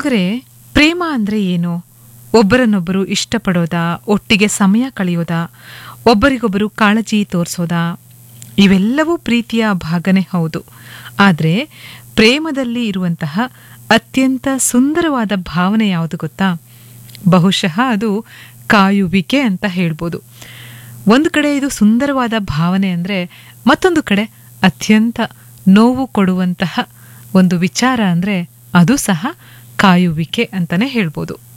ಕೇಳುಗರೆ ಪ್ರೇಮ ಅಂದ್ರೆ ಏನು ಒಬ್ಬರನ್ನೊಬ್ಬರು ಇಷ್ಟಪಡೋದಾ ಒಟ್ಟಿಗೆ ಸಮಯ ಕಳೆಯೋದಾ ಒಬ್ಬರಿಗೊಬ್ಬರು ಕಾಳಜಿ ತೋರಿಸೋದಾ ಇವೆಲ್ಲವೂ ಪ್ರೀತಿಯ ಭಾಗನೇ ಹೌದು ಆದರೆ ಪ್ರೇಮದಲ್ಲಿ ಇರುವಂತಹ ಅತ್ಯಂತ ಸುಂದರವಾದ ಭಾವನೆ ಯಾವುದು ಗೊತ್ತಾ ಬಹುಶಃ ಅದು ಕಾಯುವಿಕೆ ಅಂತ ಹೇಳ್ಬೋದು ಒಂದು ಕಡೆ ಇದು ಸುಂದರವಾದ ಭಾವನೆ ಅಂದರೆ ಮತ್ತೊಂದು ಕಡೆ ಅತ್ಯಂತ ನೋವು ಕೊಡುವಂತಹ ಒಂದು ವಿಚಾರ ಅಂದರೆ ಅದು ಸಹ ಕಾಯುವಿಕೆ ಅಂತಲೇ ಹೇಳ್ಬೋದು